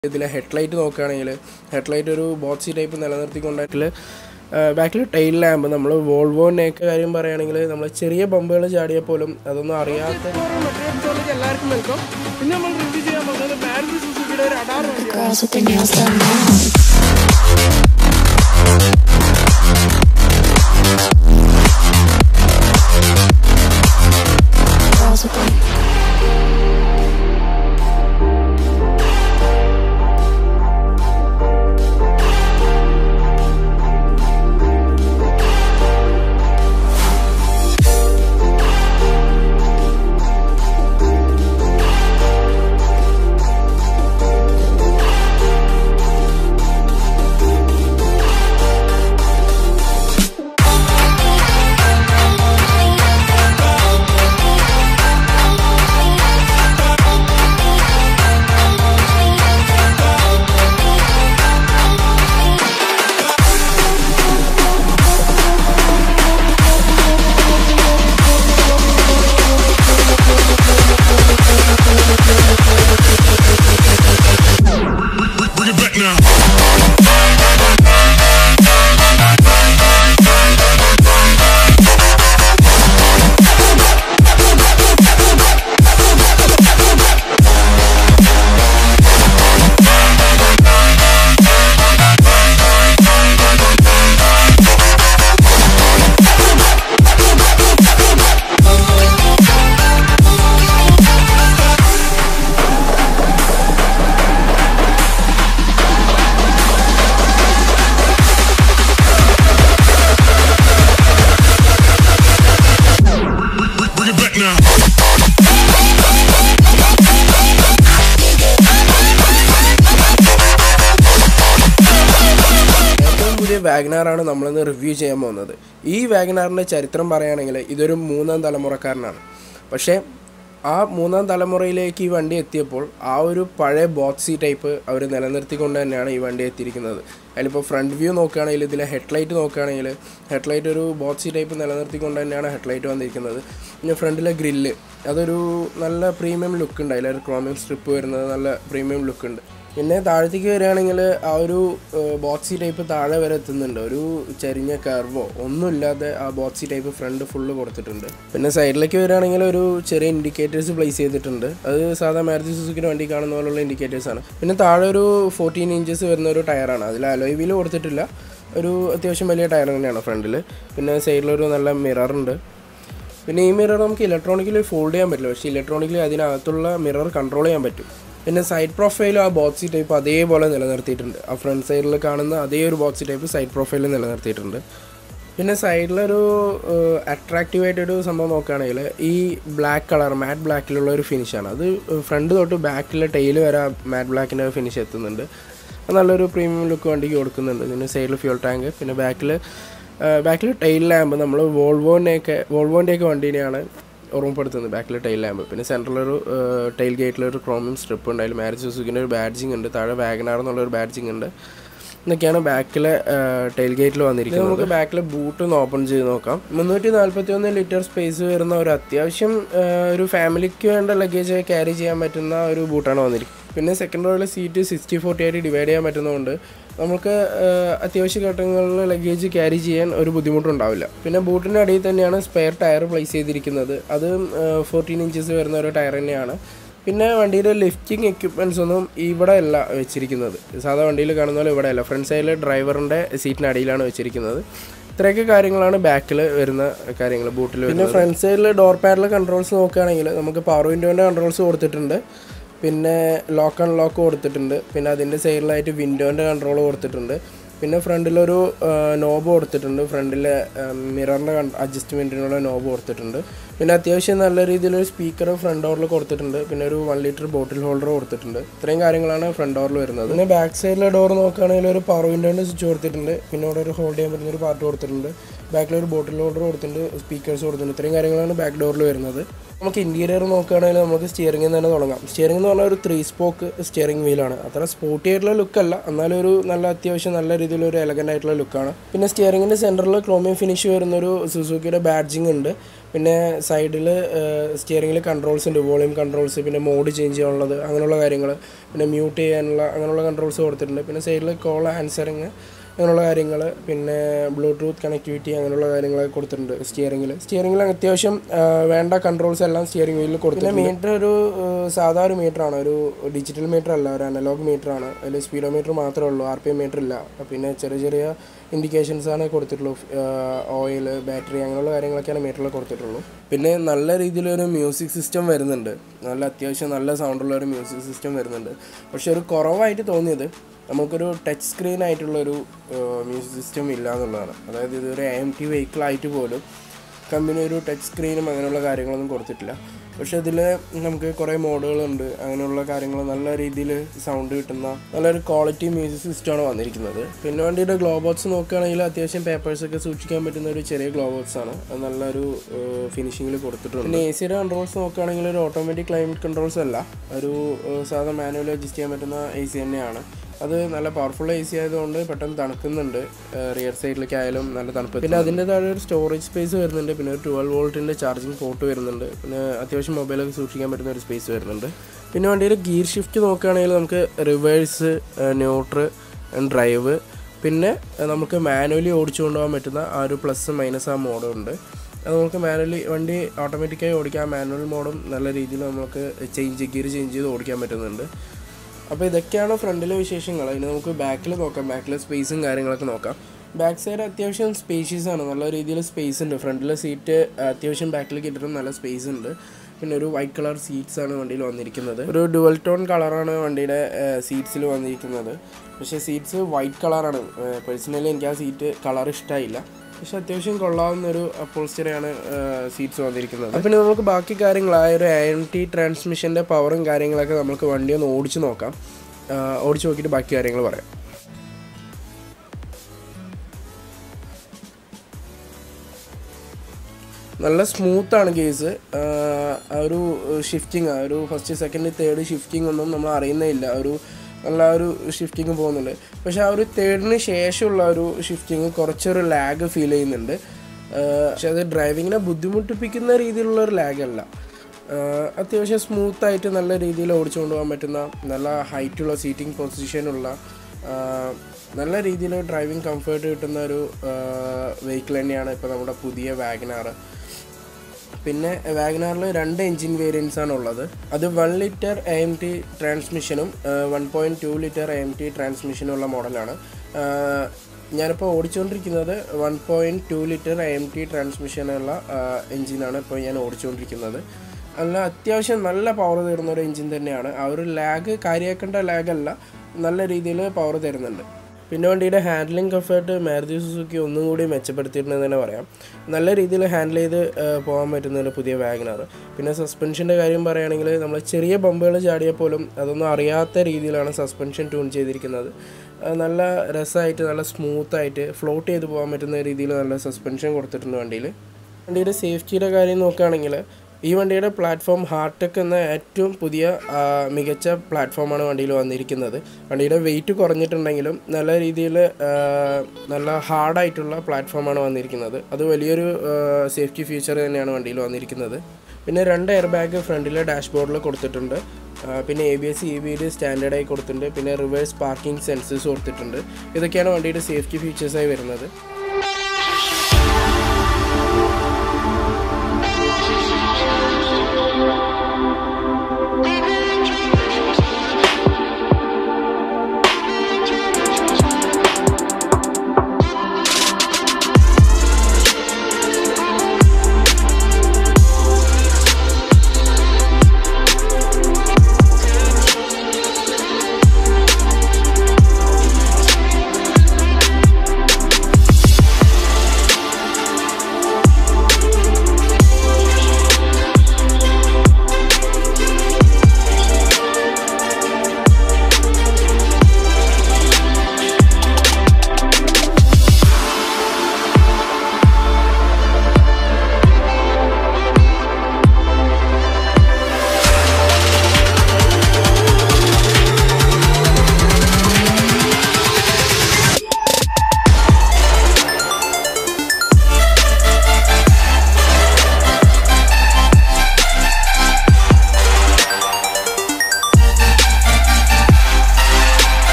ഇതിലെ ഹെഡ്ലൈറ്റ് നോക്കുകയാണെങ്കിൽ ഹെഡ്ലൈറ്റ് ഒരു ബോക്സി ടൈപ്പ് നിലനിർത്തിക്കൊണ്ടെങ്കിൽ ബാക്കിൽ ടൈൽ ലാമ്പ് നമ്മൾ വോൾവോൻ്റെയൊക്കെ കാര്യം പറയുകയാണെങ്കിൽ നമ്മൾ ചെറിയ ബമ്പുകൾ ചാടിയാൽ പോലും അതൊന്നും അറിയാത്ത എല്ലാവർക്കും വെൽക്കം ഇന്ന് നമ്മൾ റിവ്യൂ ചെയ്യാൻ പോകുന്നത് മാരുതി സുസുക്കിയുടെ ഒരു അഡാർ വണ്ടിയാണ് Girls with their nails done now. Girls with their Bring it back now. Bring it back now. ഏറ്റവും പുതിയ വാഗനാറാണ് നമ്മളിന്ന് റിവ്യൂ ചെയ്യാൻ പോകുന്നത് ഈ വാഗനാറിൻ്റെ ചരിത്രം പറയുകയാണെങ്കിൽ ഇതൊരു മൂന്നാം തലമുറക്കാരനാണ് പക്ഷേ ആ മൂന്നാം തലമുറയിലേക്ക് ഈ വണ്ടി എത്തിയപ്പോൾ ആ ഒരു പഴയ ബോക്സി ടൈപ്പ് അവർ നിലനിർത്തിക്കൊണ്ട് തന്നെയാണ് ഈ വണ്ടി എത്തിയിരിക്കുന്നത് അതിലിപ്പോൾ ഫ്രണ്ട് വ്യൂ നോക്കുകയാണെങ്കിൽ ഇതിലെ ഹെഡ്ലൈറ്റ് നോക്കുകയാണെങ്കിൽ ഹെഡ്ലൈറ്റ് ഒരു ബോക്സി ടൈപ്പ് നിലനിർത്തിക്കൊണ്ട് തന്നെയാണ് ഹെഡ്ലൈറ്റ് വന്നിരിക്കുന്നത് പിന്നെ ഫ്രണ്ടിലെ ഗ്രില്ല് അതൊരു നല്ല പ്രീമിയം ലുക്ക് ഉണ്ട് അതിലൊരു ക്രോമിയം സ്ട്രിപ്പ് വരുന്നത് നല്ല പ്രീമിയം ലുക്ക് ഉണ്ട് പിന്നെ താഴത്തേക്ക് വരികയാണെങ്കിൽ ആ ഒരു ബോക്സി ടൈപ്പ് താഴെ വരെ എത്തുന്നുണ്ട് ഒരു ചരിഞ്ഞ കർവോ ഒന്നുമില്ലാതെ ആ ബോക്സി ടൈപ്പ് ഫ്രണ്ട് ഫുള്ള് കൊടുത്തിട്ടുണ്ട് പിന്നെ സൈഡിലേക്ക് വരികയാണെങ്കിൽ ഒരു ചെറിയ ഇൻഡിക്കേറ്റേഴ്സ് പ്ലേസ് ചെയ്തിട്ടുണ്ട് അത് സാധാ മാരുതി സുസുക്കിൻ്റെ വണ്ടി കാണുന്ന പോലുള്ള ഇൻഡിക്കേറ്റേഴ്സ് ആണ് പിന്നെ താഴെ ഒരു ഫോർട്ടീൻ ഇഞ്ചസ് വരുന്ന ഒരു ടയറാണ് അതിൽ അലോയ് വീല് കൊടുത്തിട്ടില്ല ഒരു അത്യാവശ്യം വലിയ ടയർ തന്നെയാണ് ഫ്രണ്ടിൽ പിന്നെ സൈഡിലൊരു നല്ല മിററുണ്ട് പിന്നെ ഈ മിറർ നമുക്ക് ഇലക്ട്രോണിക്കലി ഫോൾഡ് ചെയ്യാൻ പറ്റില്ല പക്ഷേ ഇലക്ട്രോണിക്കലി അതിനകത്തുള്ള മിറർ കൺട്രോൾ ചെയ്യാൻ പറ്റും പിന്നെ സൈഡ് പ്രൊഫൈൽ ആ ബോക്സി ടൈപ്പ് അതേപോലെ നിലനിർത്തിയിട്ടുണ്ട് ആ ഫ്രണ്ട് സൈഡിൽ കാണുന്ന അതേ ഒരു ബോക്സി ടൈപ്പ് സൈഡ് പ്രൊഫൈലിൽ നിലനിർത്തിയിട്ടുണ്ട് പിന്നെ സൈഡിലൊരു അട്രാക്റ്റീവ് ആയിട്ടൊരു സംഭവം നോക്കുകയാണെങ്കിൽ ഈ ബ്ലാക്ക് കളർ മാറ്റ് ബ്ലാക്കിലുള്ള ഒരു ഫിനിഷാണ് അത് ഫ്രണ്ട് തൊട്ട് ബാക്കിലെ ടെയിൽ വരെ മാറ്റ് ബ്ലാക്കിൻ്റെ ഫിനിഷ് എത്തുന്നുണ്ട് അത് നല്ലൊരു പ്രീമിയം ലുക്ക് വണ്ടിക്ക് കൊടുക്കുന്നുണ്ട് പിന്നെ സൈഡിൽ ഫ്യൂൾ ടാങ്ക് പിന്നെ ബാക്കിൽ ബാക്കിൽ ടൈൽ ലാമ്പ് നമ്മൾ വോൾവോൻ്റെയൊക്കെ വോൾവോൻ്റെയൊക്കെ വണ്ടീനെയാണ് ഓർമ്മപ്പെടുത്തുന്നത് ബാക്കിൽ ടൈൽ ലാമ്പ് പിന്നെ സെൻട്രലൊരു ടൈൽ ഗേറ്റിലൊരു ക്രോമിയം സ്ട്രിപ്പ് ഉണ്ട് അതിൽ മാരേജ് സുസുക്കിൻ്റെ ഒരു ബാഡ്ജിങ് ഉണ്ട് താഴെ വാഗനാർ എന്നുള്ളൊരു ബാഡ്ജിങ് ഉണ്ട് ഇതൊക്കെയാണ് ബാക്കിലെ ടൈൽ ഗേറ്റിൽ വന്നിരിക്കുന്നത് നമുക്ക് ബാക്കിൽ ബൂട്ട് ഒന്ന് ഓപ്പൺ ചെയ്ത് നോക്കാം മുന്നൂറ്റി നാൽപ്പത്തി ഒന്ന് ലിറ്റർ സ്പേസ് വരുന്ന ഒരു അത്യാവശ്യം ആ, ഒരു ഫാമിലിക്ക് വേണ്ട ലഗേജ് ക്യാരി ചെയ്യാൻ പറ്റുന്ന ഒരു ബൂട്ടാണ് വന്നിരിക്കുന്നത് പിന്നെ സെക്കൻഡ് റോയിലെ സീറ്റ് സിക്സ്റ്റി ഫോർട്ടി ആയിട്ട് ഡിവൈഡ് ചെയ്യാൻ പറ്റുന്നതുകൊണ്ട് നമുക്ക് ആ, അത്യാവശ്യ ഘട്ടങ്ങളിൽ ലഗേജ് ക്യാരി ചെയ്യാൻ ഒരു ബുദ്ധിമുട്ടുണ്ടാവില്ല പിന്നെ ബൂട്ടിൻ്റെ അടിയിൽ തന്നെയാണ് സ്പെയർ ടയർ പ്ലേസ് ചെയ്തിരിക്കുന്നത് അത് ഫോർട്ടീൻ ഇഞ്ചസ് വരുന്ന ഒരു ടയർ തന്നെയാണ് പിന്നെ വണ്ടിയുടെ ലിഫ്റ്റിംഗ് എക്യുപ്മെൻറ്റ്സ് ഒന്നും ഇവിടെ അല്ല വെച്ചിരിക്കുന്നത് സാധാ വണ്ടിയിൽ കാണുന്ന പോലെ ഇവിടെ അല്ല ഫ്രണ്ട് സൈഡിൽ ഡ്രൈവറിൻ്റെ സീറ്റിന് അടിയിലാണ് വെച്ചിരിക്കുന്നത് ഇത്രയൊക്കെ കാര്യങ്ങളാണ് ബാക്കിൽ വരുന്ന കാര്യങ്ങൾ ബൂട്ടിൽ പിന്നെ ഫ്രണ്ട് സൈഡിൽ ഡോർ പാഡിലെ കൺട്രോൾസ് നോക്കുകയാണെങ്കിൽ നമുക്ക് പവർ വിൻഡോൻ്റെ കൺട്രോൾസ് കൊടുത്തിട്ടുണ്ട് പിന്നെ ലോക്ക് അൺലോക്ക് കൊടുത്തിട്ടുണ്ട് പിന്നെ അതിൻ്റെ സൈഡിലായിട്ട് വിൻഡോൻ്റെ കൺട്രോൾ കൊടുത്തിട്ടുണ്ട് പിന്നെ ഫ്രണ്ടിലൊരു നോബ് കൊടുത്തിട്ടുണ്ട് ഫ്രണ്ടിലെ മിററിൻ്റെ അഡ്ജസ്റ്റ്മെൻറ്റിനുള്ള നോബ് കൊടുത്തിട്ടുണ്ട് പിന്നെ അത്യാവശ്യം നല്ല രീതിയിലൊരു സ്പീക്കർ ഫ്രണ്ട് ഡോറിൽ കൊടുത്തിട്ടുണ്ട് പിന്നെ ഒരു വൺ ലിറ്റർ ബോട്ടിൽ ഹോൾഡർ കൊടുത്തിട്ടുണ്ട് ഇത്രയും കാര്യങ്ങളാണ് ഫ്രണ്ട് ഡോറിൽ വരുന്നത് പിന്നെ ബാക്ക് സൈഡിലെ ഡോർ നോക്കുകയാണെങ്കിൽ ഒരു പവർ വിൻഡോൻ്റെ സ്വിച്ച് കൊടുത്തിട്ടുണ്ട് പിന്നെ ഇവിടെ ഒരു ഹോൾഡ് ചെയ്യാൻ പറ്റുന്ന ഒരു പാർട്ട് കൊടുത്തിട്ടുണ്ട് ബാക്കിൽ ഒരു ബോട്ടിൽ ഹോൾഡർ കൊടുത്തിട്ടുണ്ട് സ്പീക്കേഴ്സ് കൊടുത്തിട്ടുണ്ട് ഇത്രയും കാര്യങ്ങളാണ് ബാക്ക് ഡോറിൽ വരുന്നത് നമുക്ക് ഇൻറ്റീരിയർ നോക്കുകയാണെങ്കിൽ നമുക്ക് സ്റ്റിയറിംഗിൽ തന്നെ തുടങ്ങാം സ്റ്റിയറിംഗ് എന്ന് പറഞ്ഞാൽ ഒരു ത്രീ സ്പോക്ക് സ്റ്റിയറിംഗ് വീലാണ് അത്ര സ്പോർട്ടി ആയിട്ടുള്ള ലുക്കല്ല എന്നാലും ഒരു നല്ല അത്യാവശ്യം നല്ല രീതിയിലൊരു എലഗൻ്റ് ആയിട്ടുള്ള ലുക്കാണ് പിന്നെ സ്റ്റിയറിംഗിൻ്റെ സെൻറ്ററിൽ ക്രോമിയം ഫിനിഷ് വരുന്നൊരു സുസുക്കിയുടെ ബാഡ്ജിങ് ഉണ്ട് പിന്നെ സൈഡിൽ സ്റ്റിയറിംഗിൽ കൺട്രോൾസ് ഉണ്ട് വോളിയം കൺട്രോൾസ് പിന്നെ മോഡ് ചേഞ്ച് ചെയ്യാനുള്ളത് അങ്ങനെയുള്ള കാര്യങ്ങൾ പിന്നെ മ്യൂട്ട് ചെയ്യാനുള്ള അങ്ങനെയുള്ള കൺട്രോൾസ് കൊടുത്തിട്ടുണ്ട് പിന്നെ സൈഡിൽ കോൾ ആൻസറിങ് അങ്ങനെയുള്ള കാര്യങ്ങൾ പിന്നെ ബ്ലൂടൂത്ത് കണക്ടിവിറ്റി അങ്ങനെയുള്ള കാര്യങ്ങളൊക്കെ കൊടുത്തിട്ടുണ്ട് സ്റ്റിയറിംഗിൽ സ്റ്റിയറിംഗിൽ അത്യാവശ്യം ആ, വേണ്ട കൺട്രോൾസ് എല്ലാം സ്റ്റിയറിംഗ് വീലിൽ കൊടുത്തിട്ടുണ്ട് മീറ്റർ ഒരു ആ, സാധാ ഒരു മീറ്റർ ആണ് ഒരു ഡിജിറ്റൽ മീറ്റർ അല്ല ഒരു അനലോഗ് മീറ്റർ ആണ് അതിൽ സ്പീഡോമീറ്റർ മാത്രമേ ഉള്ളൂ ആർ പി എം മീറ്റർ ഇല്ല പിന്നെ ചെറിയ ചെറിയ ഇൻഡിക്കേഷൻസ് ആണ് കൊടുത്തിട്ടുള്ളൂ ഓയിൽ ബാറ്ററി അങ്ങനെയുള്ള കാര്യങ്ങളൊക്കെയാണ് മീറ്ററിൽ കൊടുത്തിട്ടുള്ളൂ പിന്നെ നല്ല രീതിയിലൊരു മ്യൂസിക് സിസ്റ്റം വരുന്നുണ്ട് നല്ല അത്യാവശ്യം നല്ല സൗണ്ടുള്ള ഒരു മ്യൂസിക് സിസ്റ്റം വരുന്നുണ്ട് പക്ഷെ ഒരു കുറവായിട്ട് തോന്നിയത് നമുക്കൊരു ടച്ച് സ്ക്രീൻ ആയിട്ടുള്ളൊരു മ്യൂസിക് സിസ്റ്റം ഇല്ല എന്നുള്ളതാണ് അതായത് ഇതൊരു എം ടി വെഹിക്കിൾ ആയിട്ട് പോലും കമ്പനി ഒരു ടച്ച് സ്ക്രീനും അങ്ങനെയുള്ള കാര്യങ്ങളൊന്നും കൊടുത്തിട്ടില്ല പക്ഷെ ഇതിൽ നമുക്ക് കുറേ മോഡുകളുണ്ട് അങ്ങനെയുള്ള കാര്യങ്ങൾ നല്ല രീതിയിൽ സൗണ്ട് കിട്ടുന്ന നല്ലൊരു ക്വാളിറ്റി മ്യൂസിക് സിസ്റ്റമാണ് വന്നിരിക്കുന്നത് പിന്നെ വണ്ടിയുടെ ഗ്ലോബോക്സ് നോക്കുകയാണെങ്കിൽ അത്യാവശ്യം പേപ്പേഴ്സൊക്കെ സൂക്ഷിക്കാൻ പറ്റുന്ന ഒരു ചെറിയ ഗ്ലോബോക്സ് ആണ് അത് നല്ലൊരു ഫിനിഷിങ്ങിൽ കൊടുത്തിട്ടുണ്ട് പിന്നെ എ സിയുടെ കൺട്രോൾസ് നോക്കുകയാണെങ്കിൽ ഒരു ഓട്ടോമാറ്റിക് ക്ലൈമറ്റ് കൺട്രോൾസ് അല്ല ഒരു ഏഹ്, സാധാ മാനുവൽ അഡ്ജസ്റ്റ് ചെയ്യാൻ പറ്റുന്ന എ സി തന്നെയാണ് അത് നല്ല പവർഫുൾ എ സി ആയതുകൊണ്ട് പെട്ടെന്ന് തണുക്കുന്നുണ്ട് റിയർ സൈഡിലേക്ക് ആയാലും നല്ല തണുപ്പ് പിന്നെ അതിൻ്റെ താഴെ ഒരു സ്റ്റോറേജ് സ്പേസ് വരുന്നുണ്ട് പിന്നെ ഒരു ട്വൽവ് വോൾട്ടിൻ്റെ ചാർജിങ് പോർട്ട് വരുന്നുണ്ട് പിന്നെ അത്യാവശ്യം മൊബൈലൊക്കെ സൂക്ഷിക്കാൻ പറ്റുന്ന ഒരു സ്പേസ് വരുന്നുണ്ട് പിന്നെ വണ്ടിയുടെ ഗിയർ ഷിഫ്റ്റ് നോക്കുകയാണെങ്കിൽ നമുക്ക് റിവേഴ്സ് ന്യൂട്ര് ഡ്രൈവ് പിന്നെ അഹ് നമുക്ക് മാനുവലി ഓടിച്ചു കൊണ്ടുപോകാൻ പറ്റുന്ന ആ ഒരു പ്ലസ് മൈനസ് ആ മോഡുണ്ട് അത് നമുക്ക് മാനുവലി വണ്ടി ഓട്ടോമാറ്റിക്കായി ഓടിക്കാൻ മാനുവൽ മോഡും നല്ല രീതിയിൽ നമുക്ക് ചേഞ്ച് ഗിയർ ചേഞ്ച് ചെയ്ത് ഓടിക്കാൻ പറ്റുന്നുണ്ട് അപ്പോൾ ഇതൊക്കെയാണ് ഫ്രണ്ടിലെ വിശേഷങ്ങൾ ഇനി നമുക്ക് ബാക്കിൽ നോക്കാം ബാക്കിലെ സ്പേസും കാര്യങ്ങളൊക്കെ നോക്കാം ബാക്ക് സൈഡ് അത്യാവശ്യം സ്പേഷ്യസ് ആണ് നല്ല രീതിയിൽ സ്പേസ് ഉണ്ട് ഫ്രണ്ടിലെ സീറ്റ് അത്യാവശ്യം ബാക്കിലേക്ക് ഇട്ടിട്ടും നല്ല സ്പേസ് ഉണ്ട് പിന്നെ ഒരു വൈറ്റ് കളർ സീറ്റ്സ് ആണ് വണ്ടിയിൽ വന്നിരിക്കുന്നത് ഒരു ഡുവൽ ടോൺ കളറാണ് വണ്ടിയുടെ സീറ്റ്സിൽ വന്നിരിക്കുന്നത് പക്ഷേ സീറ്റ്സ് വൈറ്റ് കളറാണ് പേഴ്സണലി എനിക്ക് ആ സീറ്റ് കളർ ഇഷ്ടമായില്ല പക്ഷെ അത്യാവശ്യം കൊള്ളാവുന്ന ഒരു അപ്പോൾസ്റ്ററിയാണ് സീറ്റ്സ് വന്നിരിക്കുന്നത് അപ്പം നമുക്ക് ബാക്കി കാര്യങ്ങൾ ആ ഒരു ഐ എം ടി ട്രാൻസ്മിഷൻ്റെ പവറും കാര്യങ്ങളൊക്കെ നമുക്ക് വണ്ടി ഒന്ന് ഓടിച്ച് നോക്കാം ആ, ഓടിച്ച് നോക്കിയിട്ട് ബാക്കി കാര്യങ്ങൾ പറയാം നല്ല സ്മൂത്താണ് കേസ് ആ ഒരു ഷിഫ്റ്റിംഗ് ആ ഒരു ഫസ്റ്റ് സെക്കൻഡ് തേർഡ് ഷിഫ്റ്റിംഗ് ഒന്നും നമ്മൾ അറിയുന്നില്ല ഒരു നല്ല ഒരു ഷിഫ്റ്റിംഗ് പോകുന്നുണ്ട് പക്ഷെ ആ ഒരു തേർഡിന് ശേഷമുള്ള ഒരു ഷിഫ്റ്റിംഗ് കുറച്ചൊരു ലാഗ് ഫീൽ ചെയ്യുന്നുണ്ട് ആ, പക്ഷെ അത് ഡ്രൈവിങ്ങിനെ ബുദ്ധിമുട്ടിപ്പിക്കുന്ന രീതിയിലുള്ള ഒരു ലാഗ് അല്ല ആ, അത്യാവശ്യം സ്മൂത്തായിട്ട് നല്ല രീതിയിൽ ഓടിച്ചു കൊണ്ടുപോകാൻ പറ്റുന്ന നല്ല ഹൈറ്റുള്ള സീറ്റിംഗ് പൊസിഷനുള്ള ആ, നല്ല രീതിയിൽ ഡ്രൈവിംഗ് കംഫർട്ട് കിട്ടുന്ന ഒരു വെഹിക്കിൾ തന്നെയാണ് ഇപ്പോൾ നമ്മുടെ പുതിയ വാഗനാറ് പിന്നെ വാഗനാറിൽ രണ്ട് എൻജിൻ വേരിയൻസ് ആണ് ഉള്ളത് അത് one litre A M T ട്രാൻസ്മിഷനും one point two litre A M T ട്രാൻസ്മിഷനും ഉള്ള മോഡലാണ് ഞാനിപ്പോൾ ഓടിച്ചുകൊണ്ടിരിക്കുന്നത് one point two litre A M T ട്രാൻസ്മിഷനുള്ള എൻജിനാണ് ഇപ്പോൾ ഞാൻ ഓടിച്ചുകൊണ്ടിരിക്കുന്നത് നല്ല അത്യാവശ്യം നല്ല പവർ തരുന്ന ഒരു എൻജിൻ തന്നെയാണ് ആ ഒരു ലാഗ് കാര്യമാക്കേണ്ട ലാഗല്ല നല്ല രീതിയിൽ പവർ തരുന്നുണ്ട് പിന്നെ വണ്ടിയുടെ ഹാൻഡ്ലിംഗ് കംഫർട്ട് മാരുതി സുസുക്കി ഒന്നും കൂടി മെച്ചപ്പെടുത്തിയിട്ടുണ്ടെന്ന് തന്നെ പറയാം നല്ല രീതിയിൽ ഹാൻഡിൽ ചെയ്ത് ആ, പോകാൻ പറ്റുന്ന ഒരു പുതിയ വാഗനാർ പിന്നെ സസ്പെൻഷൻ്റെ കാര്യം പറയുകയാണെങ്കിൽ നമ്മൾ ചെറിയ ബമ്പുകൾ ചാടിയാൽ പോലും അതൊന്നും അറിയാത്ത രീതിയിലാണ് സസ്പെൻഷൻ ട്യൂൺ ചെയ്തിരിക്കുന്നത് ആ, നല്ല രസമായിട്ട് നല്ല സ്മൂത്തായിട്ട് ഫ്ലോട്ട് ചെയ്ത് പോകാൻ പറ്റുന്ന രീതിയിൽ നല്ല സസ്പെൻഷൻ കൊടുത്തിട്ടുണ്ട് വണ്ടിയിൽ വണ്ടിയുടെ സേഫ്റ്റിയുടെ കാര്യം നോക്കുകയാണെങ്കിൽ ഈ വണ്ടിയുടെ പ്ലാറ്റ്ഫോം ഹാർടെക് എന്ന ഏറ്റവും പുതിയ ആ, മികച്ച പ്ലാറ്റ്ഫോമാണ് വണ്ടിയിൽ വന്നിരിക്കുന്നത് വണ്ടിയുടെ വെയിറ്റ് കുറഞ്ഞിട്ടുണ്ടെങ്കിലും നല്ല രീതിയിൽ നല്ല ഹാർഡായിട്ടുള്ള പ്ലാറ്റ്ഫോമാണ് വന്നിരിക്കുന്നത് അത് വലിയൊരു സേഫ്റ്റി ഫീച്ചർ തന്നെയാണ് വണ്ടിയിൽ വന്നിരിക്കുന്നത് പിന്നെ രണ്ട് എയർ ബാഗ് ഫ്രണ്ടിലെ ഡാഷ്ബോർഡിൽ കൊടുത്തിട്ടുണ്ട് ആ, പിന്നെ A B S E B D സ്റ്റാൻഡേർഡായി കൊടുത്തിട്ടുണ്ട് പിന്നെ റിവേഴ്സ് പാർക്കിംഗ് സെൻസേഴ്സ് കൊടുത്തിട്ടുണ്ട് ഇതൊക്കെയാണ് വണ്ടിയുടെ സേഫ്റ്റി ഫീച്ചേഴ്സായി വരുന്നത്